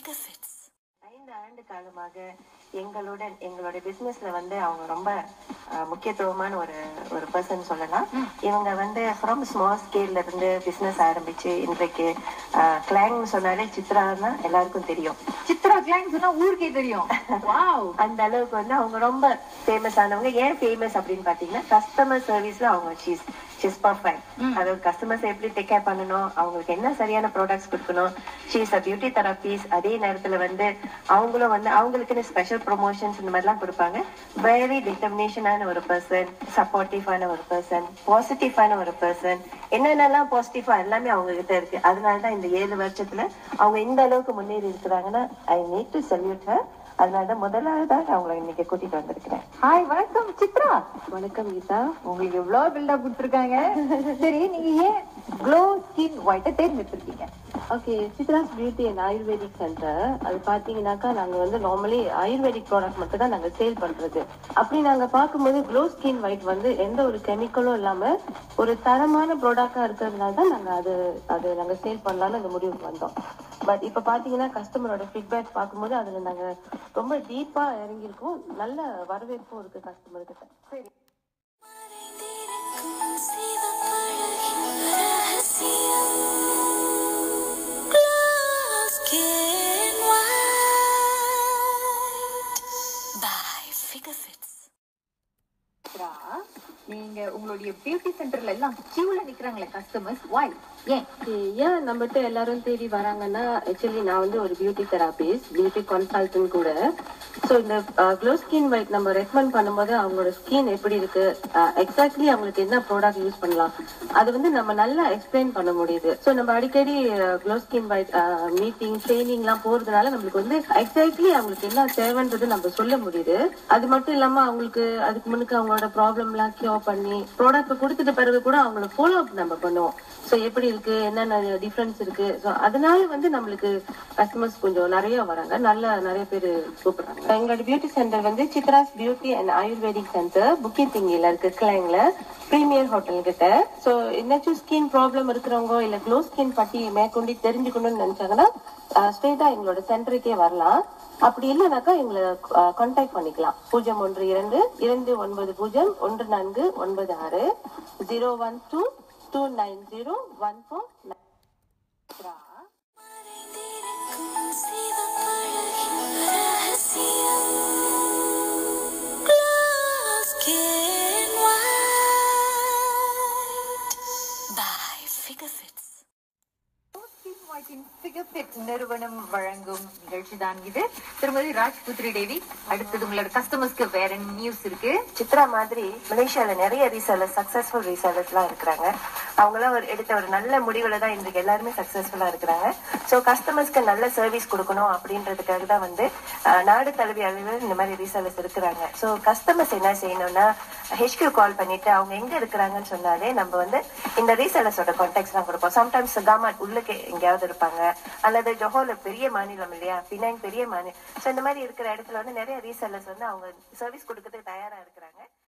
Figafits. ஐந்து ஆண்டு காலமாக எங்களுடன் எங்களுடைய பிசினஸ்ல வந்து அவங்க ரொம்ப அஹ், முக்கியத்துவமான ஒரு ஒரு பர்சன் சொல்லலாம் இவங்க வந்து ஃப்ரம் ஸ்மால் ஸ்கேல்ல இருந்து பிசினஸ் ஆரம்பிச்சு இன்றைக்கு கிளாங்னு சொன்னாலே சித்ரான்னா எல்லாருக்கும் தெரியும் சித்ரா கிளாங் சொன்னா ஊருக்கே தெரியும் வாவ் அந்த அளவுக்கு வந்து அவங்க ரொம்ப ஃபேமஸ் ஆனவங்க ஏன் ஃபேமஸ் அப்படின்னு பாத்தீங்கன்னா கஸ்டமர் சர்வீஸ்ல அவங்க சீஸ் ஷீஸ் பர்ஃபெக்ட் அதாவது கஸ்டமர்ஸ் எப்படி டேக் கேர் பண்ணணும் அவங்களுக்கு என்ன சரியான ப்ராடக்ட்ஸ் கொடுக்கணும் ஷீஸ் அ பியூட்டி தெரபிஸ் அதே நேரத்துல வந்து அவங்களும் வந்து அவங்களுக்குன்னு ஸ்பெஷல் ப்ரொமோஷன்ஸ் இந்த மாதிரிலாம் கொடுப்பாங்க வெரி டிட்டர்மினேஷனான ஒரு பர்சன் சப்போர்ட்டிவான ஒரு பர்சன் பாசிட்டிவான ஒரு பர்சன் என்னென்னலாம் பாசிட்டிவா எல்லாமே அவங்க கிட்ட இருக்கு அதனாலதான் இந்த ஏழு வருஷத்துல அவங்க இந்த அளவுக்கு முன்னேறி இருக்கிறாங்கன்னா I need to salute her அதனாலதான் முதலாவதாக அவங்களை இன்னைக்கு கூட்டிட்டு வந்திருக்கிறேன் ஹாய் வணக்கம் சித்ரா வணக்கம் கீதா உங்களுக்கு எவ்வளவு பில்டப் கொடுத்துருக்காங்க சரி நீங்க ஏன் க்ளோ ஸ்கின் ஒயிட்ட தேர்ந்தெடுத்திருக்கீங்க okay Chitra's beauty and ayurvedic centre அது பாத்தீங்கன்னாக்கா நாங்க வந்து நார்மலி ஆயுர்வேதிக் ப்ராடக்ட் மட்டும் தான் நாங்க சேல் பண்றது அப்படி நாங்க பார்க்கும்போது க்ளோ ஸ்கின் ஒயிட் வந்து எந்த ஒரு கெமிக்கலும் இல்லாம ஒரு தரமான ப்ராடக்டா இருக்கிறதுனால தான் நாங்க அது அது நாங்க சேல் பண்ணலாம்னு அந்த முடிவுக்கு வந்தோம் பட் இப்ப பாத்தீங்கன்னா கஸ்டமரோட ஃபீட்பேக் பார்க்கும்போது அதுல நாங்க ரொம்ப டீப்பா இறங்கியிருக்கோம் நல்ல வரவேற்பும் இருக்கு கஸ்டமர் கிட்ட சரி மறைந்திருக்கும் சிவப்பழகின் ரகசியம். Glow skin white by Figafits. Chitra நீங்க உங்களுடைய பியூட்டி சென்டர்ல எல்லாம் கியூல நிக்கிறாங்களே கஸ்டமர்ஸ் வாய் ஏன் Okay, ஏன் நம்மகிட்ட எல்லாரும் தேடி வராங்கன்னா ஆக்சுவலி நான் வந்து ஒரு பியூட்டி தெராபிஸ்ட் பியூட்டி கன்சல்டன்ட் கூட ஸோ இந்த க்ளோ ஸ்கின் ஒயிட் நம்ம ரெக்கமெண்ட் பண்ணும்போது அவங்களோட ஸ்கின் எப்படி இருக்கு எக்ஸாக்ட்லி அவங்களுக்கு என்ன ப்ராடக்ட் யூஸ் பண்ணலாம் அது வந்து நம்ம நல்லா எக்ஸ்பிளைன் பண்ண முடியுது ஸோ நம்ம அடிக்கடி க்ளோ ஸ்கின் ஒயிட் மீட்டிங் ட்ரைனிங்லாம் போறதுனால நம்மளுக்கு வந்து எக்ஸாக்ட்லி அவங்களுக்கு என்ன தேவைன்றது நம்ம சொல்ல முடியுது அது மட்டும் இல்லாம அவங்களுக்கு அதுக்கு முன்னுக்கு அவங்களோட ப்ராப்ளம்லாம் கியூர் பண்ணி ப்ராடக்ட் கொடுத்துட்ட பிறகு கூட அவங்கள ஃபாலோ அப் நம்ம பண்ணுவோம் ஸோ எப்படி இருக்கு என்னென்ன டிஃபரன்ஸ் இருக்கு ஸோ அதனால வந்து நம்மளுக்கு கஸ்டமர்ஸ் கொஞ்சம் நிறைய வராங்க நல்ல நிறைய பேர் கூப்பிடுறாங்க எங்களோட பியூட்டி சென்டர் வந்து Chitra's beauty and ayurvedic centre புக்கி திங்கில இருக்கு கிளைங்ல பிரீமியர் ஹோட்டல் கிட்ட ஸோ என்னாச்சும் ஸ்கின் ப்ராப்ளம் இருக்கிறவங்க இல்ல க்ளோ ஸ்கின் பத்தி மேற்கொண்டு தெரிஞ்சுக்கணும்னு நினைச்சாங்கன்னா ஸ்ட்ரெயிட்டா எங்களோட சென்டருக்கே வரலாம் அப்படி இல்லைனாக்கா எங்களை கான்டாக்ட் பண்ணிக்கலாம் பூஜ்ஜியம் ஒன்று இரண்டு இரண்டு ஒன்பது பூஜ்ஜியம் ஒன்று நான்கு ஒன்பது ஆறு zero one two two nine zero one four மறைந்திருக்கும் சிவப்பழகின் ரகசியம். Glow skin white by Figafits. Skin ஒயிட்டின் ஃபிகர்ஃபிட் நிறுவனம் வழங்கும் நிகழ்ச்சி தான் இது திருமதி ராஜ்புத்ரி தேவி அடுத்தது உங்களோட கஸ்டமர்ஸ்க்கு வேற நியூஸ் இருக்கு சித்ரா மாதிரி மலேசியால நிறைய ரீசேலர்ஸ் சக்சஸ்ஃபுல் ரீசேலர்ஸ் எல்லாம் இருக்கிறாங்க அவங்களாம் ஒரு எடுத்த ஒரு நல்ல முடிவுல தான் இன்றைக்கு எல்லாருமே சக்சஸ்ஃபுல்லா இருக்கிறாங்க ஸோ கஸ்டமர்ஸ்க்கு நல்ல சர்வீஸ் கொடுக்கணும் அப்படின்றதுக்காக தான் வந்து அஹ், நாடு தழுவிய அளவில் இந்த மாதிரி ரீசேலர்ஸ் இருக்கிறாங்க ஸோ கஸ்டமர்ஸ் என்ன செய்யணும்னா ஹெச்கியூ கால் பண்ணிட்டு அவங்க எங்க இருக்கிறாங்கன்னு சொன்னாலே நம்ம வந்து இந்த ரீசேலர்ஸோட கான்டாக்ட்ஸ் தான் கொடுப்போம் சம்டைம்ஸ் காமாட் உள்ளுக்கு எங்கேயாவது இருப்பாங்க அல்லது ஜொஹோல பெரிய மாநிலம் இல்லையா பினாங் பெரிய மாநிலம் ஸோ இந்த மாதிரி இருக்கிற இடத்துல வந்து நிறைய ரீசேலர்ஸ் வந்து அவங்க சர்வீஸ் கொடுக்கறதுக்கு தயாரா இருக்கிறாங்க